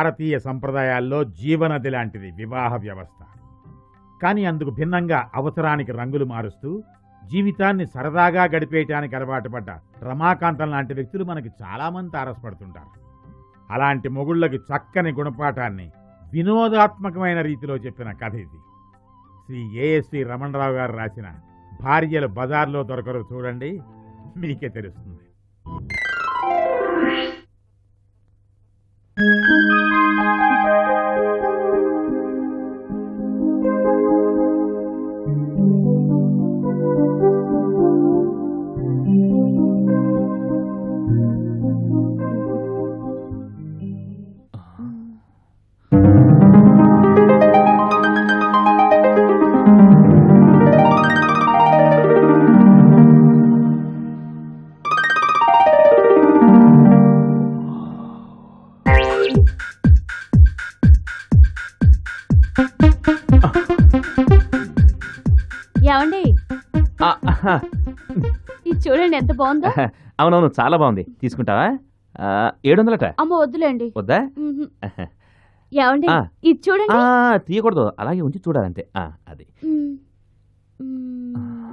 భారతీయ సంప్రదాయాల్లో జీవనది లాంటిది వివాహ వ్యవస్థ కానీ అందుకు భిన్నంగా అవసరానికి రంగులు మారుస్తూ జీవితాన్ని సరదాగా గడిపేయటానికి అలవాటు పడ్డ రమాకాంతం లాంటి వ్యక్తులు మనకి చాలామంది తారసపడుతుంటారు అలాంటి మొగుళ్ళకి చక్కని గుణపాఠాన్ని వినోదాత్మకమైన రీతిలో చెప్పిన కథ ఇది శ్రీ ఏఎస్వి రమణరావు గారు రాసిన భార్యలు బజార్లో దొరకరు చూడండి మీకే తెలుస్తుంది ఏమండి ఆ, ఆహా. ఇది చూడండి ఎంత బాగుందో అవునవును చాలా బాగుంది తీసుకుంటావా ఆ, ఏడు వందలట అమ్మ వద్దులేండి వద్దా మ్మ్హ్. ఏమండి ఆ. ఇది చూడండి ఆ, తీయకూడదు అలాగే ఉంచి చూడాలంతే ఆ, అది మ్మ్. మ్మ్.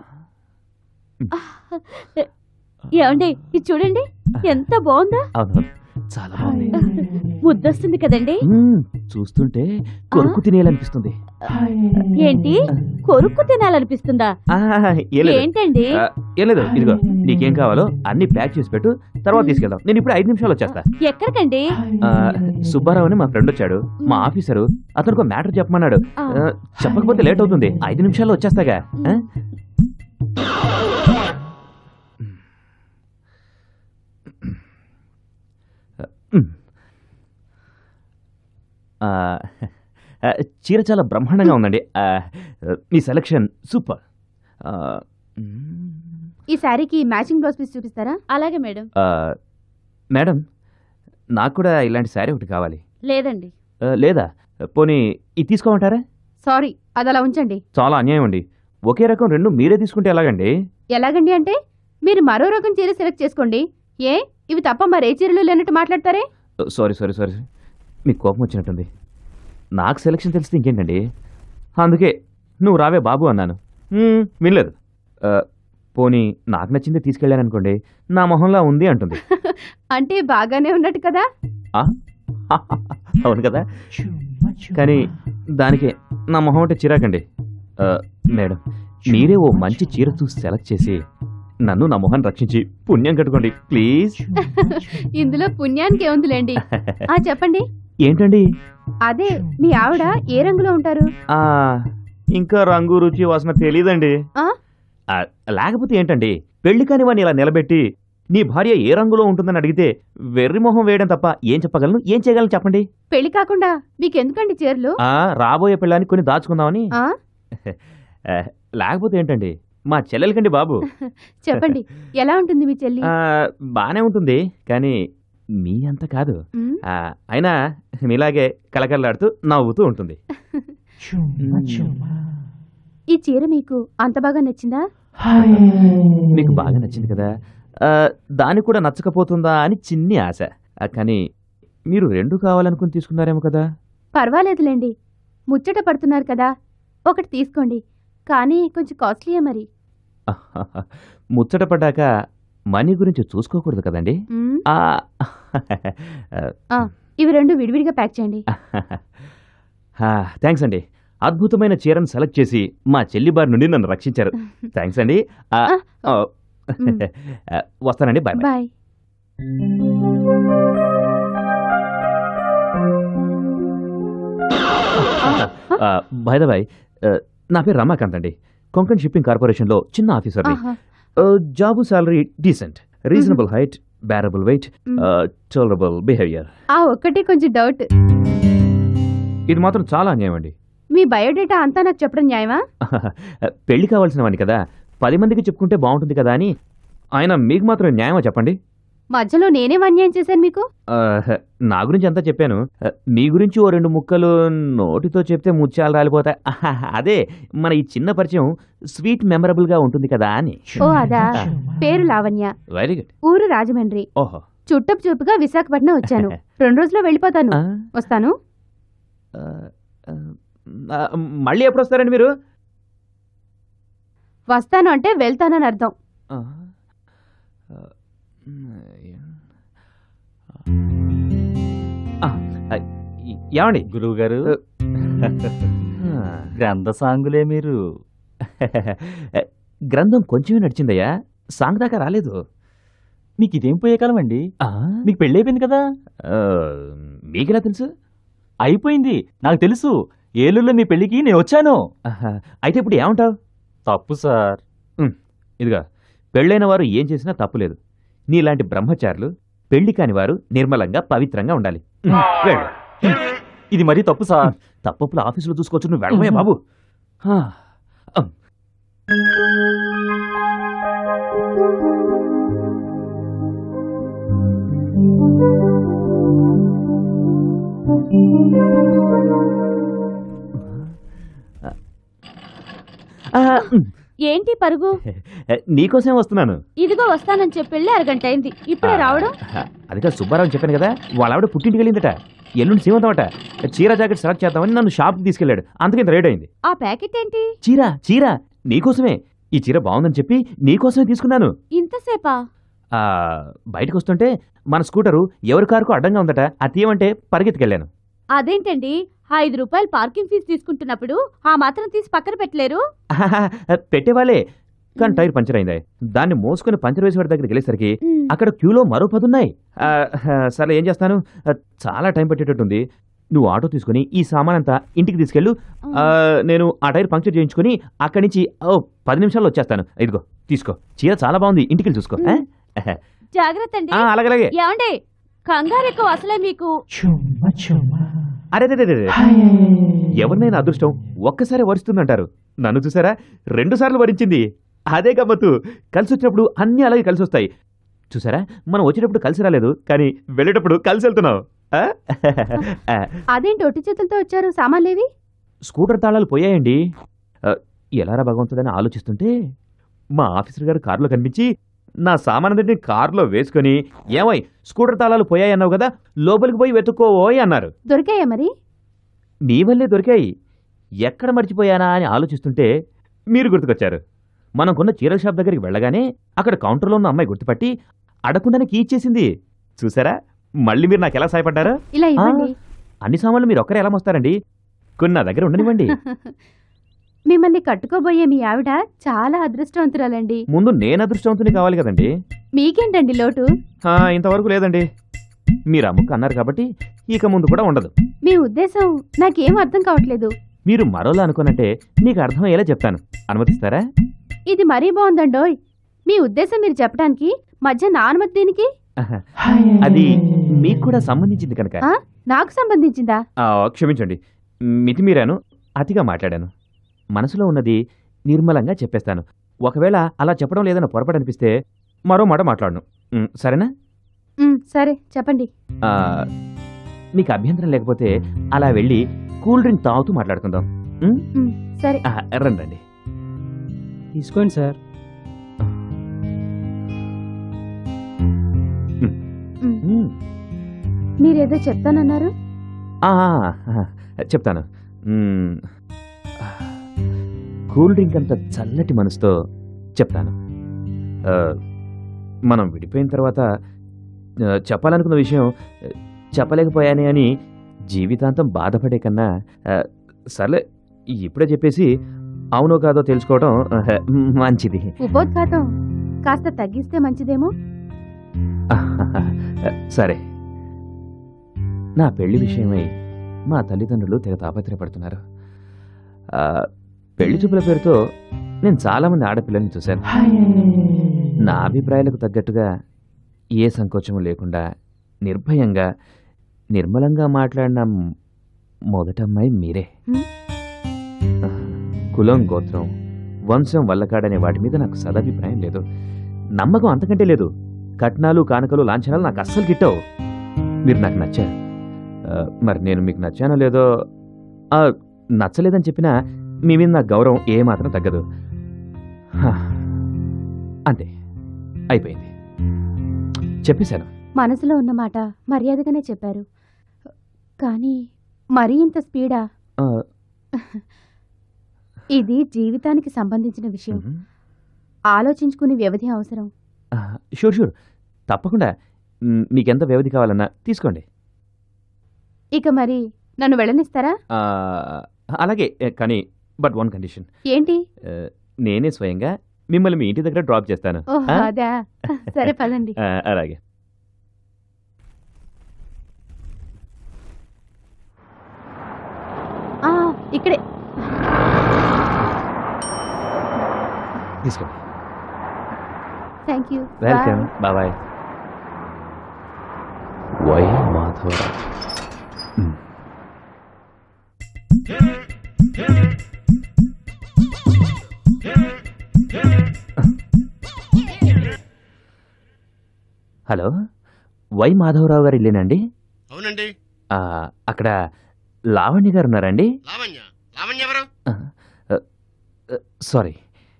ఏమండి ఇది చూడండి ఎంత బాగుందో అవును చాలా బాగుంది ముద్దొస్తుంది కదండి మ్మ్, చూస్తుంటే కొరుకు తినేయాలనిపిస్తుంది ఏంటి కొరుక్కు తినాలనిపిస్తుందా ఆ, ఏం లేదు. ఏంటండి ఆ, ఏం లేదు ఇదిగో నీకేం కావాలో అన్ని ప్యాక్ చేసి పెట్టు తర్వాత తీసుకెళ్దాం నేను ఇప్పుడు ఐదు నిమిషాలు వచ్చేస్తా ఎక్కడికండి ఆ, సుబ్బారావు అని మా ఫ్రెండ్ వచ్చాడు మా ఆఫీసరు అతనికి ఒక మ్యాటర్ చెప్పమన్నాడు ఆ. ఆ, చెప్పకపోతే లేట్ అవుతుంది ఐదు నిమిషాల్లో వచ్చేస్తాగా ఆ? ఆ, ఆ, చీర చాలా బ్రహ్మాండంగా ఉందండి ఆ, మీ సెలక్షన్ సూపర్ ఆ, మ్, ఈ శారీకి మ్యాచింగ్ బ్లౌజ్ పీస్ చూపిస్తారా అలాగే మేడం ఆ, మేడం నాకు కూడా ఇలాంటి శారీ ఒకటి కావాలి లేదండి ఆ, లేదా పోనీ ఇది తీసుకోమంటారా సారీ అది అలా ఉంచండి చాలా అన్యాయం అండి ఒకే రకం రెండు మీరే తీసుకుంటే ఎలాగండి ఎలాగండి అంటే మీరు మరో రకం చీర సెలెక్ట్ చేసుకోండి ఏ ఇవి తప్ప మరే చీరలు లేనట్టు మాట్లాడతారే సారీ సారీ సారీ మీకు కోపం వచ్చినట్టుంది నాకు సెలక్షన్ తెలిస్తే ఇంకేంటండి అందుకే నువ్వు రావే బాబు అన్నాను మ్మ్, వినలేదు ఆ, పోనీ నాకు నచ్చింది తీసుకెళ్ళాననుకోండి నా మొహంలా ఉంది అంటుంది అంటే బాగానే ఉన్నట్టు కదా ఆ? అవును కదా కానీ దానికే నా మొహం అంటే చిరాకండి ఆ, మేడం మీరే ఓ మంచి చీర చూసి సెలెక్ట్ చేసి నన్ను నా మొహాన్ని రక్షించి పుణ్యం కట్టుకోండి ప్లీజ్ ఇందులో పుణ్యానికి ఏముందిలేండి ఆ చెప్పండి ఏంటండి అదే మీ ఆవిడ ఏ రంగులో ఉంటారు ఆ ఇంకా రంగు రుచి వాసన తెలియదండి ఆ? లేకపోతే ఏంటండి పెళ్లి కాని వాడిని ఇలా నిలబెట్టి నీ భార్య ఏ రంగులో ఉంటుందని అడిగితే వెర్రి మొహం వేయడం తప్ప ఏం చెప్పగలను ఏం చేయగలను చెప్పండి పెళ్లి కాకుండా మీకెందుకండి చీరలు ఆ రాబోయే పెళ్ళాన్ని కొన్ని దాచుకుందామని ఆ ఆ, లేకపోతే ఏంటండి మా చెల్లెలకండి బాబు చెప్పండి ఎలా ఉంటుంది మీ చెల్లి ఆ, బానే ఉంటుంది కానీ మీ అంత కాదు ఉమ్, ఆ, అయినా మీలాగే కలకల్లాడుతూ నవ్వుతూ ఉంటుంది ఈ చీర మీకు అంత బాగా నచ్చిందా మీకు బాగా నచ్చింది కదా ఆ, దానికి కూడా నచ్చకపోతుందా అని చిన్ని ఆశ ఆ, కానీ మీరు రెండు కావాలనుకుని తీసుకున్నారేమో కదా పర్వాలేదులేండి ముచ్చట పడుతున్నారు కదా ఒకటి తీసుకోండి కానీ కొంచెం కాస్ట్లీయే మరి ముచ్చట పడ్డాక మనీ గురించి చూసుకోకూడదు కదండి ఉమ్, ఆ, ఆ, ఇవి రెండు విడివిడిగా ప్యాక్ చేయండి థ్యాంక్స్ అండి అద్భుతమైన చీరను సెలెక్ట్ చేసి మా చెల్లి బారి నుండి నన్ను రక్షించారు థ్యాంక్స్ అండి ఆ, ఆ. ఓ. మ్. ఆ, వస్తానండి bye bye bye by the bye నా పేరు రమాకాంత్ అండి కొంకణ్ షిప్పింగ్ కార్పొరేషన్లో చిన్న ఆఫీసర్ని ఆహా. Job salary decent reasonable height bearable weight hmm. Tolerable behaviour ఆ ఒక్కటి కొంచెం డౌట్ ఇది మాత్రం చాలా అన్యాయం అండి మీ బయోడేటా అంతా నాకు చెప్పడం న్యాయమా పెళ్లి కావాల్సిన వాడిని కదా పది మందికి చెప్పుకుంటే బాగుంటుంది కదా అని ఆయన మీకు మాత్రం న్యాయమా చెప్పండి మధ్యలో నేనేం అన్యాయం చేశాను మీకు ఆ, నా గురించి అంతా చెప్పాను ఆ, మీ గురించి ఓ రెండు ముక్కలు నోటితో చెప్తే ముత్యాలు రాలిపోతాయి ఆహా, అదే మన ఈ చిన్న పరిచయం స్వీట్ మెమరబుల్ గా ఉంటుంది కదా అని ఓ అదా పేరు లావణ్య వెరీ గుడ్ ఊరు రాజమండ్రి ఓహో చుట్టపు చూపుగా విశాఖపట్నం వచ్చాను రెండు రోజుల్లో వెళ్ళిపోతాను ఆ, వస్తాను ఆ, ఆ, మళ్ళీ ఎప్పుడు వస్తారండి మీరు వస్తాను అంటే వెళ్తానని అర్థం ఆ, ఆ, ఆ, ఆ, ఏమండి గురువు గారు ఆ, గ్రంథ సాంగులే మీరు గ్రంథం కొంచెమే నడిచిందయ్యా సాంగ్ దాకా రాలేదు మీకు ఇదేం పోయే కాలం అండి ఆ, మీకు పెళ్ళి అయిపోయింది కదా ఆ, మీకెలా తెలుసు అయిపోయింది నాకు తెలుసు ఏలూరులో మీ పెళ్లికి నేను వచ్చాను ఆహా, అయితే ఇప్పుడు ఏమంటావు తప్పు సార్ ఇదిగా పెళ్ళైన వారు ఏం చేసినా తప్పులేదు నీలాంటి బ్రహ్మచారులు పెళ్లి కాని వారు నిర్మలంగా పవిత్రంగా ఉండాలి వెళ్ళు. ఇది మరీ తప్పు సార్ తప్పప్పులు ఆఫీసులో చూసుకోవచ్చు నువ్వు వెళ్ళమయ్య బాబు హా. అమ్. ఆ, ఉమ్. ఏంటి పరుగు నీకోసం వస్తున్నాను ఇదిగో వస్తానని చెప్పెళ్ళి అరగంట అయింది ఇప్పుడే రావడం అదిగా సుబ్బారావు చెప్పాను కదా వాళ్ళ ఆవిడ పుట్టింటికి వెళ్ళిందట ఎల్లుండి సీమంతం అట చీర జాకెట్ సెలెక్ట్ చేద్దామని నన్ను షాప్కి తీసుకెళ్ళాడు అందుకే ఇంత రేట్ అయింది ఆ ప్యాకెట్ ఏంటి చీర చీర నీకోసమే ఈ చీర బాగుందని చెప్పి నీకోసమే తీసుకున్నాను ఇంతసేపా ఆ బయటకు వస్తుంటే మన స్కూటరు ఎవరి కారుకు అడ్డంగా ఉందట అది తీయమంటే పరిగెత్తుకెళ్ళాను అదేంటండి ఐదు రూపాయలు పార్కింగ్ ఫీజు తీసుకుంటున్నప్పుడు ఆ మాత్రం తీసి పక్కన పెట్టలేరు ఆహాహా, పెట్టేవాళ్ళే కానీ టైర్ పంచర్ అయింది దాన్ని మోసుకొని పంచర్ వేసేవాడి దగ్గరికి వెళ్ళేసరికి ఉమ్, అక్కడ క్యూలో మరో పదున్నాయి ఆ, ఆ, సరే ఏం చేస్తాను ఆ, చాలా టైం పట్టేటట్టుంది నువ్వు ఆటో తీసుకుని ఈ సామాన్ అంతా ఇంటికి తీసుకెళ్ళు ఆ, నేను ఆ టైర్ పంక్చర్ చేయించుకుని అక్కడి నుంచి ఓ పది నిమిషాల్లో వచ్చేస్తాను ఇదిగో తీసుకో చీర చాలా బాగుంది ఇంటికి వెళ్ళి చూసుకో ఆ? జాగ్రత్త అండి ఆ, అలాగే అలాగే ఏమండి కంగారు ఎక్కువ అసలే మీకు అరే రే, రే, రే, రే. ఎవరినైనా అదృష్టం ఒక్కసారి వరుస్తుందంటారు నన్ను చూసారా రెండు సార్లు వరించింది అదే గమ్మత్తు కలిసి వచ్చినప్పుడు అన్నీ అలాగే కలిసి వస్తాయి చూసారా మనం వచ్చేటప్పుడు కలిసి రాలేదు కానీ వెళ్ళేటప్పుడు కలిసి వెళ్తున్నాం ఆ? ఆ, అదేంటి ఒట్టి చేతులతో వచ్చారు సామాన్లేవి స్కూటర్ తాళాలు పోయాయండి ఆ, ఎలారా భగవంతుడని ఆలోచిస్తుంటే మా ఆఫీసర్ గారు కారులో కనిపించి నా సామానందరినీ కారులో వేసుకొని ఏమై స్కూటర్ తాళాలు పోయాయన్నావు కదా లోపలికి పోయి వెతుక్కోవోయ్ అన్నారు దొరికాయా మరి మీ వల్లే దొరికాయి ఎక్కడ మర్చిపోయానా అని ఆలోచిస్తుంటే మీరు గుర్తుకొచ్చారు మనం కొన్న చీరల షాప్ దగ్గరికి వెళ్ళగానే అక్కడ కౌంటర్లో ఉన్న అమ్మాయి గుర్తుపట్టి అడగకుండానే కీ ఇచ్చేసింది చూసారా మళ్ళీ మీరు నాకు ఎలా సాయపడ్డారు ఇలా ఇవ్వండి అన్ని సామాన్లు మీరు ఒక్కరే ఎలా మోస్తారండి కొన్ని నా దగ్గర ఉండనివ్వండి మిమ్మల్ని కట్టుకోబోయే మీ ఆవిడ చాలా అదృష్టవంతురాలండి ముందు నేను అదృష్టవంతుని కావాలి కదండి మీకేంటండి లోటు ఆ, ఇంతవరకు లేదండి మీరు అమ్ముకు అన్నారు కాబట్టి ఇక ముందు కూడా ఉండదు మీ ఉద్దేశం నాకేం అర్థం కావట్లేదు మీరు మరోలా అనుకోనంటే మీకు అర్థమయ్యేలా చెప్తాను అనుమతిస్తారా ఇది మరీ బాగుందండోయ్ మీ ఉద్దేశం మీరు చెప్పడానికి మధ్య నా అనుమతి దీనికి అది మీకు కూడా సంబంధించింది కనుక ఆ? నాకు సంబంధించిందా ఆ, క్షమించండి మితిమీరాను అతిగా మాట్లాడాను మనసులో ఉన్నది నిర్మలంగా చెప్పేస్తాను ఒకవేళ అలా చెప్పడం లేదన్న పొరపాటు అనిపిస్తే మరో మాట మాట్లాడను ఉమ్, సరేనా ఉమ్, సరే చెప్పండి ఆ, మీకు అభ్యంతరం లేకపోతే అలా వెళ్ళి కూల్ డ్రింక్ తాగుతూ మాట్లాడుకుందాం ఉమ్? ఉమ్, సరే ఆ, రండి రండి తీసుకోండి సార్ ఉమ్, ఉమ్. మీరేదో చెప్తానన్నారు ఆ, ఆ, చెప్తాను మ్మ్. కూల్ డ్రింక్ అంత చల్లటి మనసుతో చెప్తాను ఆ, మనం విడిపోయిన తర్వాత ఆ, చెప్పాలనుకున్న విషయం ఆ, చెప్పలేకపోయానే అని జీవితాంతం బాధపడే కన్నా ఆ, సర్లే ఇప్పుడే చెప్పేసి అవునో కాదో తెలుసుకోవడం ఆ, మంచిది ఉపోద్ఘాతం కాస్త తగ్గిస్తే మంచిదేమో సరే నా పెళ్లి విషయమై మా తల్లిదండ్రులు తెగ తాపత్రయపడుతున్నారు ఆ, పెళ్లి చూపుల పేరుతో నేను చాలామంది ఆడపిల్లల్ని చూశాను నా అభిప్రాయాలకు తగ్గట్టుగా ఏ సంకోచము లేకుండా నిర్భయంగా నిర్మలంగా మాట్లాడిన మ్- మొదటి అమ్మాయి మీరే హ్మ్? ఆ, కులం గోత్రం వంశం వల్లకాడనే వాటి మీద నాకు సదభిప్రాయం లేదు నమ్మకం అంతకంటే లేదు కట్నాలు కానుకలు లాంఛనాలు నాకు అస్సలు గిట్టవు మీరు నాకు నచ్చారు ఆ, మరి నేను మీకు నచ్చానో లేదో ఆ, నచ్చలేదని చెప్పినా మీ మీద నాకు గౌరవం ఏమాత్రం తగ్గదు హా, అంతే అయిపోయింది చెప్పేశాను మనసులో ఉన్న మాట మర్యాదగానే చెప్పారు కానీ మరీ ఇంత స్పీడా ఆ, ఇది జీవితానికి సంబంధించిన విషయం మ్మ్. ఆలోచించుకునే వ్యవధి అవసరం ఆ, షూర్ షూర్ తప్పకుండా మ్, మీకెంత వ్యవధి కావాలన్నా తీసుకోండి ఇక మరి నన్ను వెళ్ళనిస్తారా ఆ, అలాగే ఏ, కానీ బట్ వన్ కండిషన్ ఏంటి నేనే స్వయంగా మిమ్మల్ని మీ ఇంటి దగ్గర డ్రాప్ చేస్తాను ఓహ్ ఆ? అదా సరే పదండి ఆ, అలాగే ఆ, ఇక్కడే తీసుకోండి thank you welcome bye Y Madhava hello Y Madhavarao గారు ఇల్లేనండి అవునండి ఆ, అక్కడ లావణ్య గారు ఉన్నారండి లావణ్య లావణ్య ఎవరు సారీ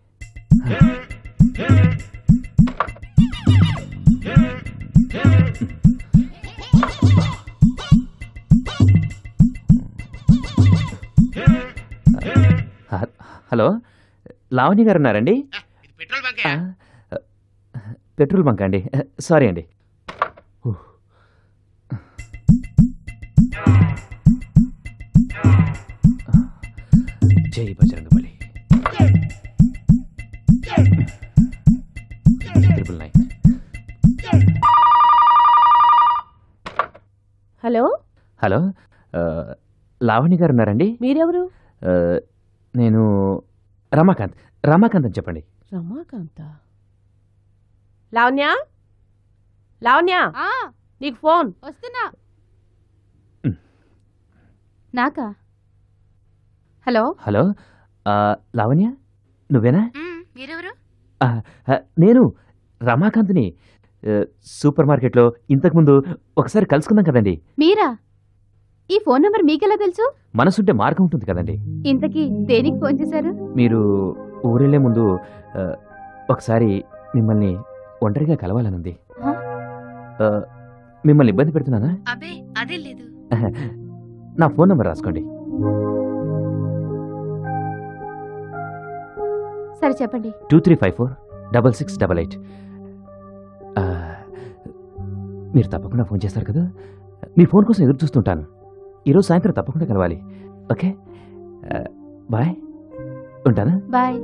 హ- హలో లావణ్య గారు ఉన్నారండి ఆ, ఇది పెట్రోల్ బంక్ ఆ, పెట్రోల్ బంక్ అండి సారీ అండి జై Bajrangbali triple nine hello hello ఆ, లావణ్య గారు ఉన్నారండి మీరెవరు ఆ, నేను రమాకాంత్ రమాకాంత్ అని చెప్పండి రమాకాంత లావణ్య లావణ్య ఆ, నీకు ఫోన్ వస్తున్నా ఉమ్. నాకా హలో హలో ఆ, లావణ్య నువ్వేనా మీరెవరు ఆ, ఆ, నేను రమాకాంత్ని ఆ, సూపర్ మార్కెట్లో ఇంతకుముందు ఒకసారి కలుసుకున్నాం కదండి మీరా ఈ ఫోన్ నంబర్ మీకెలా తెలుసు మనసుంటే మార్గం ఉంటుంది కదండి ఇంతకీ దేనికి ఫోన్ చేశారు మీరు ఊరెళ్ళే ముందు ఆ, ఒకసారి మిమ్మల్ని ఒంటరిగా కలవాలనుంది హ? ఆ, మిమ్మల్ని ఇబ్బంది పెడుతున్నానా అబే అదే లేదు నా ఫోన్ నంబర్ రాసుకోండి సరే చెప్పండి two three five four double six double eight మీరు తప్పకుండా ఫోన్ చేస్తారు కదా మీ ఫోన్ కోసం ఎదురు చూస్తుంటాను ఈరోజు సాయంత్రం తప్పకుండా కలవాలి ఓకే ఆ, బాయ్ ఉంటాను బాయ్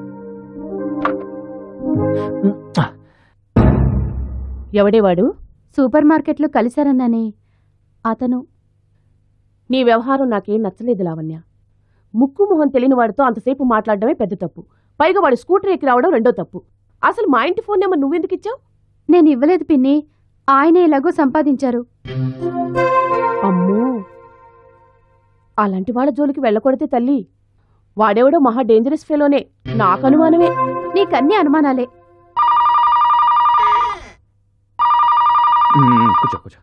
ఎవడేవాడు సూపర్ మార్కెట్లో కలిశారన్నానే అతను నీ వ్యవహారం నాకేం నచ్చలేదు లావణ్య ముక్కు మొహం తెలియని వాడితో అంతసేపు మాట్లాడడమే పెద్ద తప్పు పైగా వాడు స్కూటర్ ఎక్కి రావడం రెండో తప్పు అసలు మా ఇంటి ఫోన్ నెంబర్ నువ్వెందుకు ఇచ్చావు నేను ఇవ్వలేదు పిన్ని ఆయన ఎలాగో సంపాదించారు అమ్మో అలాంటి వాళ్ళ జోలికి వెళ్ళకూడదే తల్లి వాడెవడో మహా డేంజరస్ ఫెలోనే నాకు అనుమానమే నీకన్నీ అనుమానాలే మ్మ్, కూర్చో కూర్చో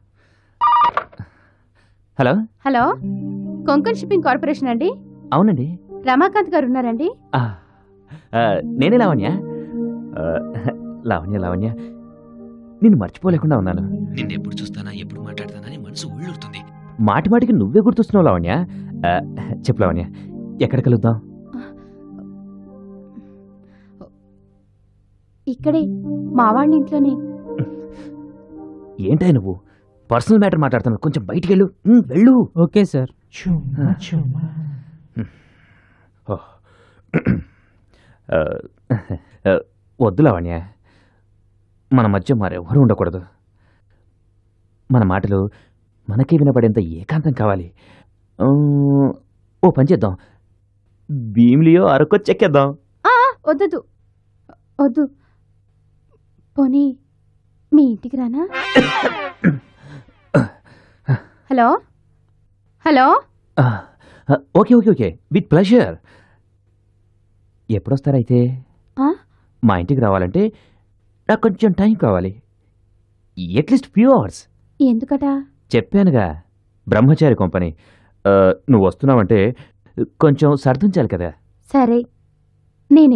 hello hello Konkan shipping corporation అండి అవునండి రమాకాంత్ గారు ఉన్నారండి ఆ, ఆ, నేనే లావణ్య ఆ, లావణ్య లావణ్య నిన్ను మర్చిపోలేకుండా ఉన్నాను నిన్ను ఎప్పుడు చూస్తానా ఎప్పుడు మాట్లాడతానని మనసు ఊళ్ళుతుంది మాటి మాటికి నువ్వే గుర్తొస్తున్నావు లావణ్య ఆ, చెప్పు లావణ్య ఎక్కడ కలుద్దాం ఇక్కడే మావాళ్ళ ఇంట్లోనే ఏంటాయి నువ్వు పర్సనల్ మ్యాటర్ మాట్లాడుతున్నావు కొంచెం బయటికి వెళ్ళు మ్మ్, వెళ్ళు ఓకే సార్ ఓ. ఆ, ఆ, వద్దు లావణ్య మన మధ్య మరెవరూ ఉండకూడదు మన మాటలు మనకే వినపడేంత ఏకాంతం కావాలి ఆ, ఓ పని చేద్దాం భీమిలియో అరకో చెక్కేద్దాం ఆ, వద్దొద్దు వద్దు పోనీ మీ ఇంటికి రానా హలో హలో ఆ, ఆ, okay okay okay with pleasure ఎప్పుడొస్తారైతే ఆ? మా ఇంటికి రావాలంటే నాకు కొంచెం టైం కావాలి అట్లీస్ట్ ఫ్యూ అవర్స్ ఎందుకట చెప్పానుగా బ్రహ్మచారి కంపెనీ ఆ, నువ్వు వస్తున్నావంటే కొంచెం సర్దుంచాలి కదా సరే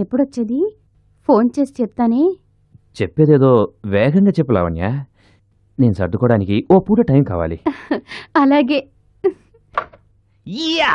నేనెప్పుడొచ్చేది ఫోన్ చేసి చెప్తానే చెప్పేదేదో వేగంగా చెప్పు లావణ్య నేను సర్దుకోవడానికి ఓ పూట టైం కావాలి అలాగే యా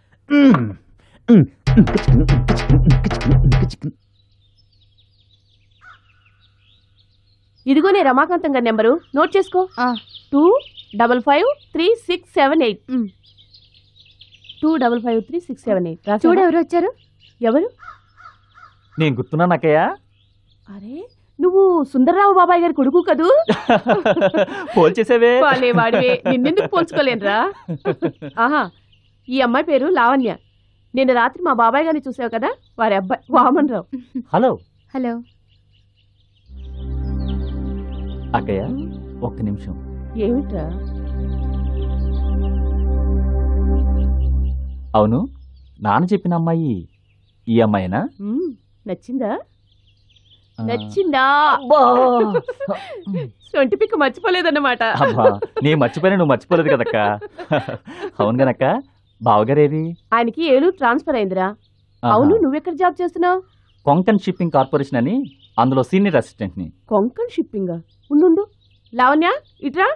ఇదిగోనే రమాకాంతం గారి నెంబరు నోట్ చేసుకో ఆ. Two double five three six seven eight hmm. Two double five three six seven eight చూడు ఎవరు వచ్చారు ఎవరు నేను గుర్తున్నాను అక్కయ్య అరే నువ్వు సుందర్రావు బాబాయ్ గారి కొడుకు కదూ ఫోన్ చేసేవే వాళ్ళే వాడివే నిన్నెందుకు పోల్చుకోలేనురా ఆహా ఈ అమ్మాయి పేరు లావణ్య నిన్న రాత్రి మా బాబాయ్ గారిని చూసావు కదా వారి అబ్బాయి వామన్ రావు హలో హలో అక్కయ్య ఒక్క నిమిషం ఏమిట్రా అవును నాన్న చెప్పిన అమ్మాయి ఈ అమ్మాయినా మ్, నచ్చిందా ఆ, నచ్చిందా అబ్బా. సొంటి పిక్క మర్చిపోలేదన్నమాట అబ్బా నేను మర్చిపోయినా నువ్వు మర్చిపోలేదు కదక్క అవును గనక్క బావగారేది ఆయనకి ఏలూరు ట్రాన్స్ఫర్ అయిందిరా ఆహా. అవును నువ్వెక్కడ జాబ్ చేస్తున్నావు కొంకన్ షిప్పింగ్ కార్పొరేషన్ అని అందులో సీనియర్ అసిస్టెంట్ ని కొంకణ్ షిప్పింగ్ ఉండు లావణ్య ఇట్రా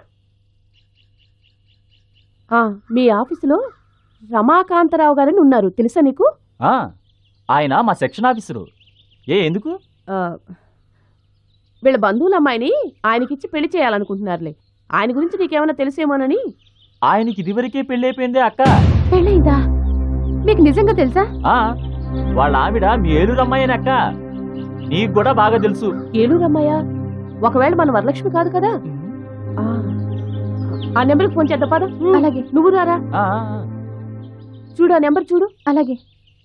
ఆ, మీ ఆఫీసులో రమాకాంతరావు గారని ఉన్నారు తెలుసా నీకు ఆ, ఆయన మా సెక్షన్ ఆఫీసరు ఏ ఎందుకు ఆ, వీళ్ళ బంధువుల అమ్మాయిని ఆయనకిచ్చి పెళ్లి చేయాలనుకుంటున్నారులే ఆయన గురించి నీకేమైనా తెలిసేమోనని ఆయనకి ఇదివరకే పెళ్ళైపోయిందే అక్క పెళ్ళైందా మీకు నిజంగా తెలుసా ఆ, వాళ్ళ ఆవిడ మీ ఏలూరు అమ్మాయిని అక్క నీకు కూడా బాగా తెలుసు ఏలూరు అమ్మాయ ఒకవేళ మన వరలక్ష్మి కాదు కదా ఆ, ఆ నెంబర్కి ఫోన్ చేద్దాం పద అలాగే నువ్వు రారా ఆ, ఆ, చూడు ఆ నెంబర్ చూడు అలాగే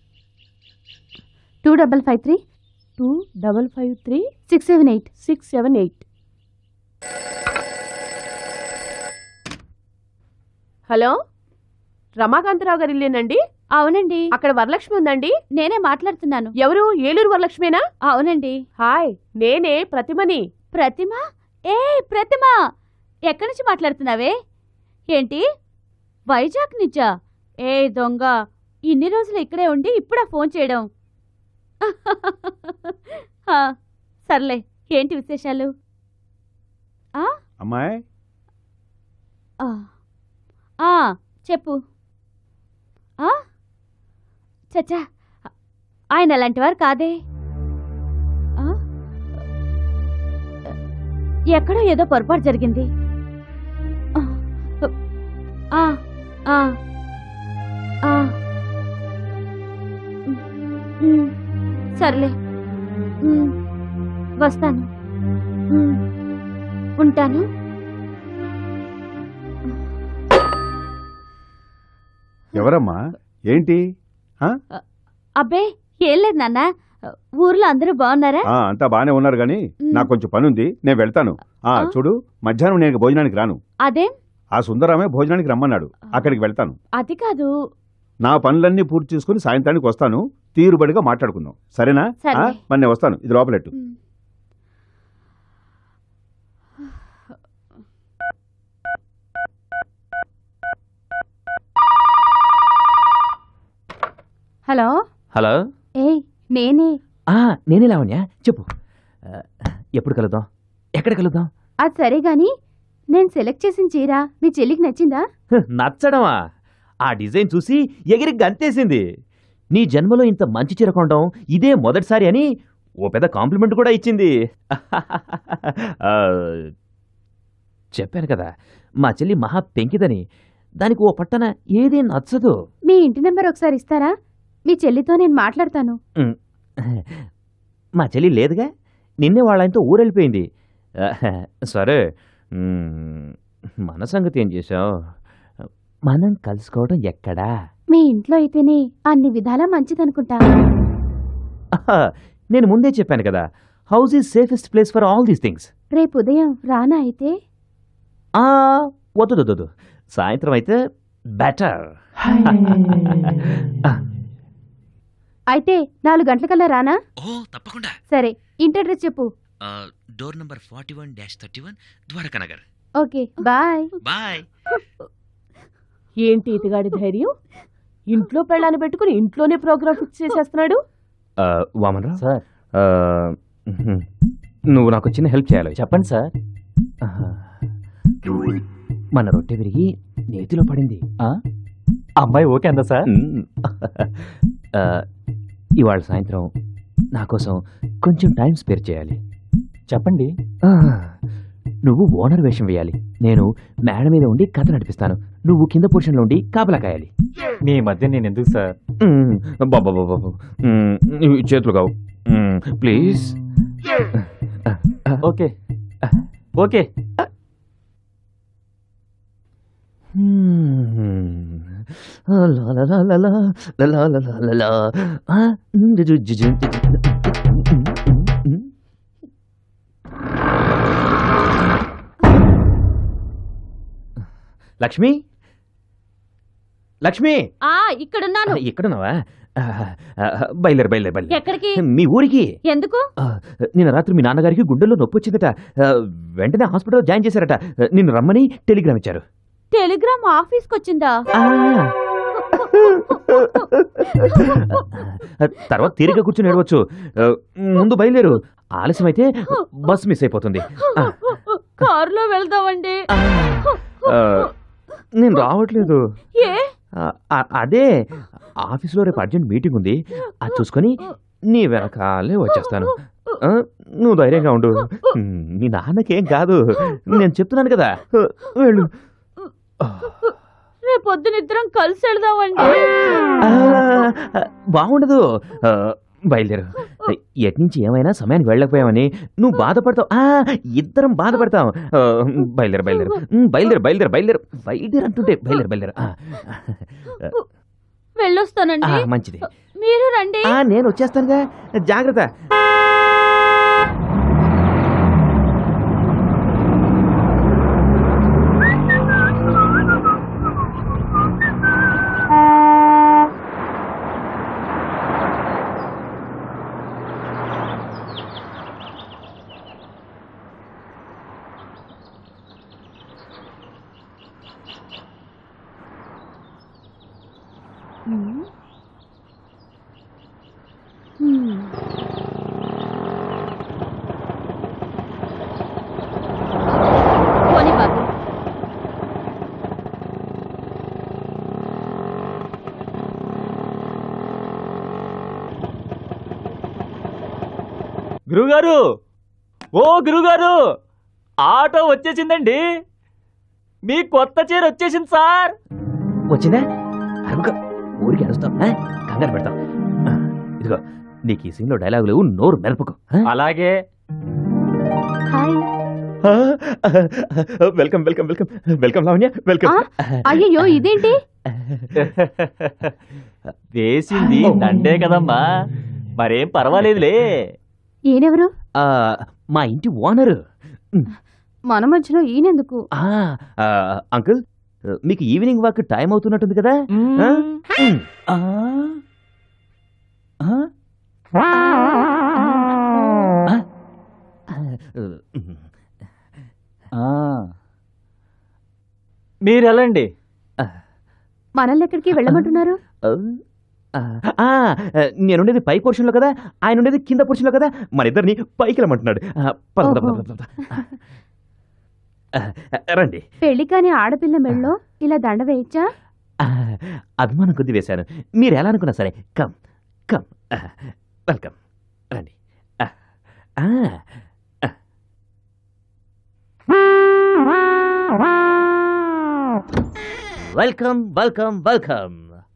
two double five three two double five three six seven eight six seven eight hello Ramakantarao గారి ఇల్లేనండి అవునండి అక్కడ వరలక్ష్మి ఉందండి నేనే మాట్లాడుతున్నాను ఎవరు ఏలూరు వరలక్ష్మేనా అవునండి హాయ్ నేనే ప్రతిమని ప్రతిమ ఏ ప్రతిమ ఎక్కడి నుంచి మాట్లాడుతున్నావే ఏంటి వైజాగ్ నుంచా ఏ దొంగ ఇన్ని రోజులు ఇక్కడే ఉండి ఇప్పుడా ఫోన్ చేయడం ఆ, సర్లే ఏంటి విశేషాలు అమ్మాయి ఆ, ఆ, చెప్పు ఆ? చచ్చా ఆయన అలాంటివారు కాదే ఆ? ఎక్కడో ఏదో పొరపాటు జరిగింది ఆ, ఆ, ఆ. ఉమ్, సర్లే ఉమ్, వస్తాను ఉమ్, ఉంటాను ఎవరమ్మా ఏంటి అబ్బే ఏం లేదు నాన్న ఊర్లో అందరూ బాగున్నారా ఆ అంతా బానే ఉన్నారు గాని మ్. నాకు కొంచెం పని ఉంది నేను వెళ్తాను ఆ ఆ? చూడు మధ్యాహ్నం నేను భోజనానికి రాను అదేం ఆ సుందరామే భోజనానికి రమ్మన్నాడు అక్కడికి వెళ్తాను అది కాదు నా పనులన్నీ పూర్తి చేసుకుని సాయంత్రానికి వస్తాను తీరుబడిగా మాట్లాడుకుందాం సరేనా ఆ? సరే. మరి నేను వస్తాను ఇది లోపలెట్టు ఉమ్. హలో హలో ఏయ్ నేనే ఆ, నేనే లావణ్య చెప్పు ఆ, ఎప్పుడు కలుద్దాం ఎక్కడ కలుద్దాం అది సరే గాని నేను సెలెక్ట్ చేసిన చీర మీ చెల్లికి నచ్చిందా హ, నచ్చడమా ఆ డిజైన్ చూసి ఎగిరి గంతేసింది నీ జన్మలో ఇంత మంచి చీర కొనడం ఇదే మొదటిసారి అని ఓ పెద్ద కాంప్లిమెంట్ కూడా ఇచ్చింది ఆ, చెప్పాను కదా మా చెల్లి మహా పెంకిదని దానికి ఓ పట్టన ఏదీ నచ్చదు మీ ఇంటి నెంబర్ ఒకసారి ఇస్తారా మీ చెల్లితో నేను మాట్లాడతాను మా చెల్లి లేదుగా నిన్నే వాళ్ళంతా ఊరెళ్ళిపోయింది ఆ, సరే మ్, మన సంగతి ఏం చేశావు మనం కలుసుకోవడం ఎక్కడా మీ ఇంట్లో అయితేనే అన్ని విధాలా మంచిదనుకుంటా ఆహా, నేను ముందే చెప్పాను కదా house is safest place for all these things రేపు ఉదయం రానా అయితే వద్దు వద్దు, వద్దు సాయంత్రం అయితే బెటర్ అయితే నాలుగు గంటలకల్లా రానా ఓ తప్పకుండా సరే ఇంటి అడ్రస్ చెప్పు ఆ, door number forty one dash thirty one Dwaraka Nagar okay bye bye ఏంటి ఇతగాడి ధైర్యం ఇంట్లో పెళ్ళాన్ని పెట్టుకుని ఇంట్లోనే ప్రోగ్రామ్ ఫిక్స్ చేసేస్తున్నాడు వామన్రావు సార్ ఆ, నువ్వు నాకు చిన్న హెల్ప్ చేయాలి చెప్పండి సార్ ఆహా. మన రొట్టె విరిగి నేతిలో పడింది ఆ? అమ్మాయి ఓకే అందా సార్ మ్మ్. ఆ, ఇవాళ సాయంత్రం నా కోసం కొంచెం టైం స్పేర్ చేయాలి చెప్పండి ఆ, నువ్వు ఓనర్ వేషం వేయాలి నేను మేడ మీద ఉండి కథ నడిపిస్తాను నువ్వు కింద పొజిషన్లో ఉండి కాపలా కాయాలి మీ మధ్య నేను ఎందుకు సార్ మ్మ్. బాబా బాబా బాబా. మ్మ్. ఇవి చేతులు కావు మ్మ్. ప్లీజ్ ఓకే ఓకే మ్మ్. లా లా లా లా లా, లా లా లా లా లా లా. ఆ, మ్మ్, జు, జు, జు, జు, జు. మ్మ్. లక్ష్మి లక్ష్మి ఆ ఇక్కడున్నాను ఎక్కడున్నావా ఆ, ఆ, బయలుదేరు బయలుదేరు బయలుదేరు ఎక్కడికి మీ ఊరికి ఎందుకు ఆ, నిన్న రాత్రి మీ నాన్నగారికి గుండెల్లో నొప్పి వచ్చిందట ఆ, వెంటనే హాస్పిటల్ జాయిన్ చేశారట నిన్ను రమ్మని టెలిగ్రామ్ ఇచ్చారు టెలిగ్రామ్ ఆఫీస్కి వచ్చిందా ఆ. తర్వాత తీరిక కూర్చొని ఏడవచ్చు ఆ, ముందు బయలుదేరు ఆలస్యం అయితే బస్ మిస్ అయిపోతుంది ఆ, కారులో వెళ్దామండి ఆ, నేను రావట్లేదు ఏ ఆ, ఆ, అదే ఆఫీస్లో రేపు అర్జెంట్ మీటింగ్ ఉంది అది చూసుకొని నీ వెనకాలే వచ్చేస్తాను ఆ, నువ్వు ధైర్యంగా ఉండు మీ నాన్నకేం కాదు నేను చెప్తున్నాను కదా వెళ్ళు రేపు పొద్దున ఇద్దరం కలిసి వెళ్దామండి ఆ, బాగుండదు ఆ, బయలుదేరు ఎట్నుంచి ఏమైనా సమయానికి వెళ్ళకపోయామని నువ్వు బాధపడతావు ఆ, ఇద్దరం బాధపడతాం ఆ, బయలుదేరు బయలుదేరు ఉమ్, బయలుదేరు బయలుదేరు బయలుదేరు బయలుదేరు అంటుంటే బయలుదేరు బయలుదేరు ఆ, ఆ, వెళ్ళొస్తానండి మంచిది మీరు రండి ఆ, నేను వచ్చేస్తానుగా జాగ్రత్త పోనీ బాబు గురుగారు ఓ గురుగారు ఆటో వచ్చేసిందండి మీ కొత్త చీర వచ్చేసింది సార్ వచ్చిందా అరుక ఊరికి అరుస్తాం ఆ? కంగారు పెడతాం ఆ, ఇదిగో నీకు ఈ సీన్లో డైలాగులు నోరు మెరపకు ఆ? అలాగే హాయ్ ఆ, welcome welcome welcome welcome Lavanya welcome అయ్యయ్యో ఇదేంటి వేసింది దండే కదమ్మా మరేం పర్వాలేదులే ఈయనెవరు ఆ, మా ఇంటి ఓనరు మన మధ్యలో ఈయనెందుకు ఆ, ఆ, అంకుల్ మీకు ఈవినింగ్ వాక్ టైం అవుతున్నట్టుంది కదా ఆ? ఉమ్. ఆ? ఆ? ఆ. మీరు వెళ్ళండి మనల్ని ఎక్కడికి వెళ్ళమంటున్నారు ఆ, ఆ, నేనుండేది పై పోర్షన్లో కదా ఆయన ఉండేది కింద పోర్షన్లో కదా మన ఇద్దరిని పైకి రమ్మంటున్నాడు ఆ, పద, పద, పద, పద, పద. ఆ, రండి పెళ్లి కాని ఆడపిల్ల మెళ్ళో ఇలా దండ వేయచ్చా ఆ, అభిమానం కొద్ది వేశాను మీరు ఎలా అనుకున్నా సరే కమ్ కమ్ ఆ, వెల్కమ్ రండి ఆ, ఆ, ఆ. Welcome welcome welcome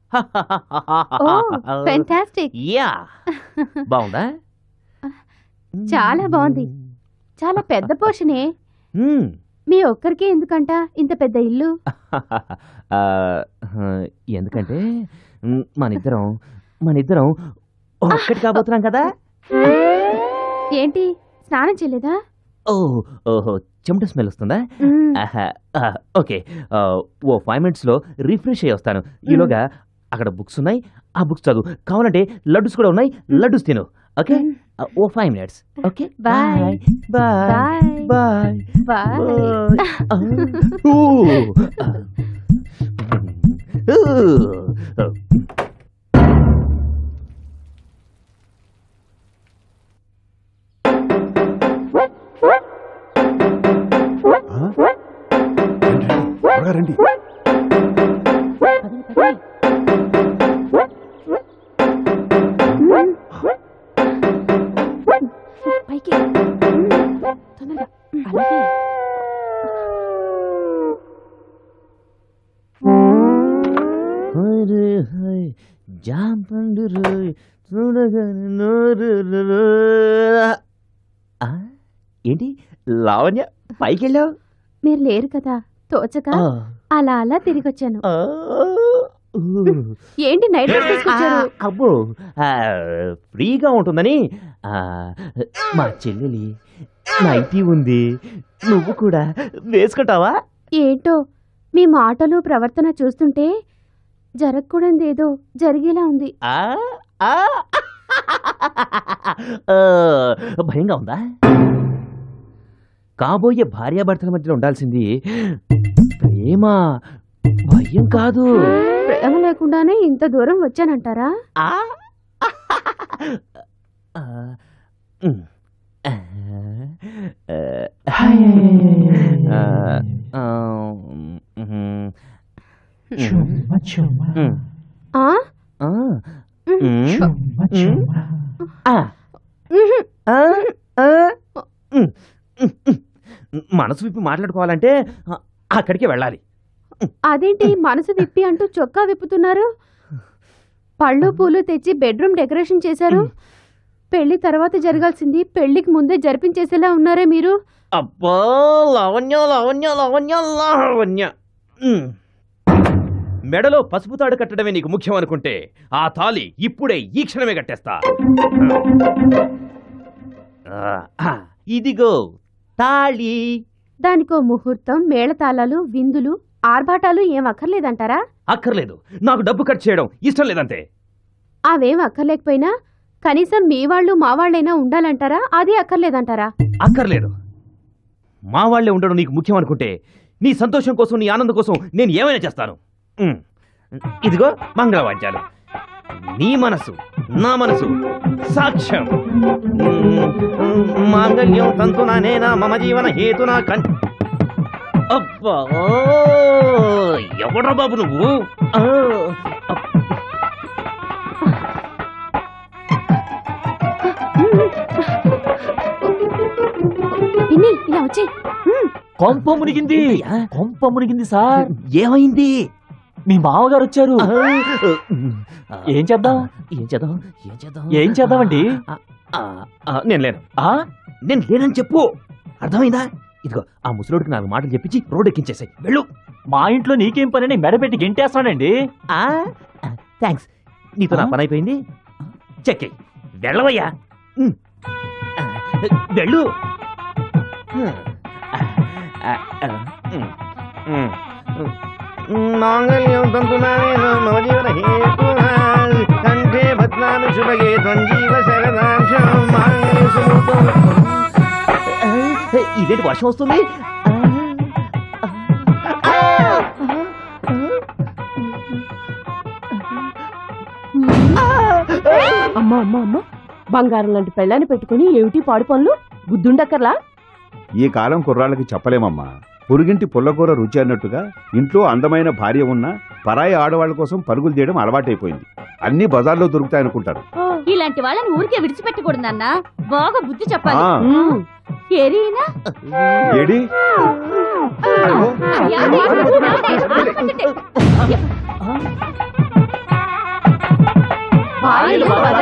fantastic yeah బాగుందా చాలా బాగుంది. చాలా పెద్ద పోషనే మ్మ్. మీ ఒక్కరికే ఎందుకంట ఇంత పెద్ద ఇల్లు ఆ, ఎందుకంటే మ్, మనిద్దరం మనిద్దరం ఒక్కటి కాబోతున్నాం కదా ఏంటి స్నానం చేయలేదా ఓ ఓహో చెమట స్మెల్ వస్తుందా మ్మ్. ఆహా, ఆ, ఓకే ఆ, ఓ ఫైవ్ మినిట్స్లో రిఫ్రెష్ అయ్యి వస్తాను ఈలోగా అక్కడ బుక్స్ ఉన్నాయి ఆ బుక్స్ చదువు కావాలంటే లడ్డూస్ కూడా ఉన్నాయి లడ్డూస్ తిను ఓకే ఆ, oh five minutes okay Bye. Bye bye bye bye త్వరగా రండి పదండి, పదండి. పైకి తొందరగా అలాగే జాంపండు చూడగానే నోరు ఏంటి లావణ్య పైకి వెళ్ళావు మీరు లేరు కదా తోచక అలా అలా తిరిగి వచ్చాను ఏంటి నైట్ డ్రెస్ తీసుకొచ్చారు అబ్బో ఆ, ఫ్రీగా ఉంటుందని ఆ, మా చెల్లెలి నైటీ ఉంది నువ్వు కూడా వేసుకుంటావా ఏంటో మీ మాటలు ప్రవర్తన చూస్తుంటే జరగకూడదేదో జరిగేలా ఉంది ఆ? ఆ? ఆ, భయంగా ఉందా కాబోయే భార్యాభర్తల మధ్యలో ఉండాల్సింది ప్రేమ భయం కాదు ప్రేమ లేకుండానే ఇంత దూరం వచ్చానంటారా ఆ? ఆ, ఉమ్. ఆ, ఆ, ఆ, ఉమ్, ఉమ్, ఆ ఆ, ఉమ్, ఉమ్, ఆ, ఉహుం. ఆ, ఆ, ఉమ్, ఉమ్, ఉమ్. మనసు విప్పి మాట్లాడుకోవాలంటే ఆ, అక్కడికే వెళ్ళాలి అదేంటి మనసు విప్పి అంటూ చొక్కా విప్పుతున్నారు పళ్ళు పూలు తెచ్చి బెడ్రూమ్ డెకరేషన్ చేశారు పెళ్లి తర్వాత జరగాల్సింది పెళ్లికి ముందే జరిపించేసేలా ఉన్నారే మీరు అబ్బా లావణ్య లావణ్య లావణ్య లావణ్య ఉమ్. మెడలో పసుపు తాడు కట్టడమే నీకు ముఖ్యం అనుకుంటే ఆ తాలి ఇప్పుడే ఈ క్షణమే కట్టేస్తా ఆ, ఆ, ఇదిగో తాళి దానికో ముహూర్తం మేళతాళాలు విందులు ఆర్భాటాలు ఏం అక్కర్లేదంటారా అక్కర్లేదు నాకు డబ్బు ఖర్చు చేయడం ఇష్టం లేదంతే అవేం అక్కర్లేకపోయినా కనీసం మీ వాళ్ళు మా వాళ్ళైనా ఉండాలంటారా అది అక్కర్లేదంటారా అక్కర్లేదు మా వాళ్ళే ఉండడం నీకు ముఖ్యం అనుకుంటే నీ సంతోషం కోసం నీ ఆనందం కోసం నేను ఏమైనా చేస్తాను ఉమ్. ఇదిగో మంగళవాద్యాలు నీ మనసు నా మనసు సాక్ష్యం ఉమ్, మాంగళ్యం తంతునా నేనా మమ జీవన హేతునా కన్ అబ్బా ఎవడ్రా బాబు నువ్వు ఆ, అబ్బ. పిన్ని ఇలా వచ్చి కొంప మునిగింది కొంప మునిగింది సార్ ఏమైంది మీ మామగారు వచ్చారు ఆ, ఏం చేద్దాం ఏం చేద్దాం ఏం చేద్దాం ఏం చేద్దామండి ఆ, ఆ, ఆ, నేను లేను ఆ నేను లేనని చెప్పు అర్థమైందా ఇదిగో ఆ ముసలోడికి నాలుగు మాటలు చెప్పించి రోడ్ ఎక్కించేసాయి వెళ్ళు మా ఇంట్లో నీకేం పని మెడపెట్టి గెంటేస్తానండి థ్యాంక్స్ నీతో నా ఆ? పని అయిపోయింది చెక్ అయ్యి వెళ్ళవయ్యా ఉమ్. ఆ, వెళ్ళు ఆ, ఆ, ఉమ్, ఉమ్, ఉమ్. మాంగళ్యం తంతునానేన మమ జీవన హేతునా కంఠే భద్నామి శుభగే త్వంజీవ శరదాంశం మాంగళ్య సుమూర్తం. ఆ, ఇదేంటి వర్షం వస్తుంది ఆ, ఆ, అమ్మా అమ్మా అమ్మా బంగారం లాంటి పెళ్ళాన్ని పెట్టుకుని ఏమిటి పాడు పనులు బుద్ధుండక్కర్లా ఈ కాలం కుర్రాళ్ళకి చెప్పలేమమ్మా పొరుగింటి పుల్లకూర రుచి అన్నట్టుగా ఇంట్లో అందమైన భార్య ఉన్నా పరాయి ఆడవాళ్ళ కోసం పరుగులు చేయడం అలవాటైపోయింది అన్ని బజార్లో దొరుకుతాయనుకుంటారు ఇలాంటి వాళ్ళని ఊరికే విడిచిపెట్టకూడదు నాన్న బాగా బుద్ధి చెప్పాలి ఆ, ఉమ్. ఏరీనా ఏడి అదిగో. భార్యలు బజారు